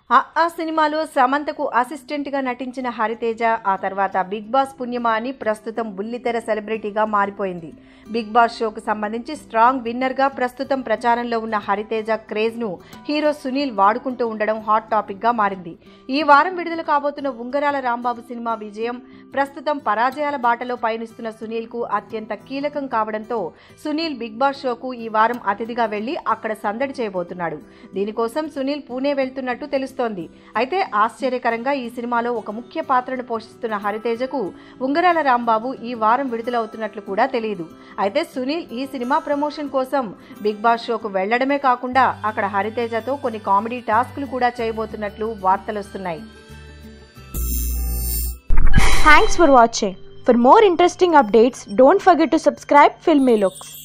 ఆ ఆ సినిమాలో సమంతకు అసిస్టెంట్ గా నటించిన హరితేజ ఆ తర్వాత బిగ్ బాస్ పుణ్యమా అని ప్రస్తుతం బుల్లితెర సెలబ్రిటీగా మారిపోయింది బిగ్ బాస్ షోకు సంబంధించి స్ట్రాంగ్ విన్నర్ గా ప్రస్తుతం ప్రచారంలో ఉన్న హరితేజ క్రేజ్ ను హీరో సునీల్ వాడుకుంటూ ఉండడం హాట్ టాపిక్ గా మారింది ఈ వారం విడుదల కాబోతున్న ఉంగరాల రాంబాబు సినిమా విజయం ప్రస్తుతం పరాజయాల బాటలో పయనిస్తున్న సునీల్ కు అత్యంత కీలకం కావడంతో సునీల్ బిగ్ బాస్ షోకు ఈ వారం అతిథిగా వెళ్లి అక్కడ సందడి చేయబోతున్నాడు దీనికోసం సునీల్ పూణే వెళ్తున్నట్టు తెలుస్తోంది అయితే ఆశ్చర్యకరంగా ఈ సినిమాలో ఒక ముఖ్య పాత్రను పోషిస్తున్న హరితేజకు ఉంగరాల రాంబాబు ఈ వారం విడుదలవుతున్నట్లు కూడా తెలియదు అయితే సునీల్ ఈ సినిమా ప్రమోషన్ కోసం బిగ్ బాస్ షోకు వెళ్లడమే కాకుండా అక్కడ హరితేజతో కొన్ని కామెడీ టాస్క్లు కూడా చేయబోతున్నట్లు వార్తలొస్తున్నాయి Thanks for watching. For more interesting updates, don't forget to subscribe Filmy Looks.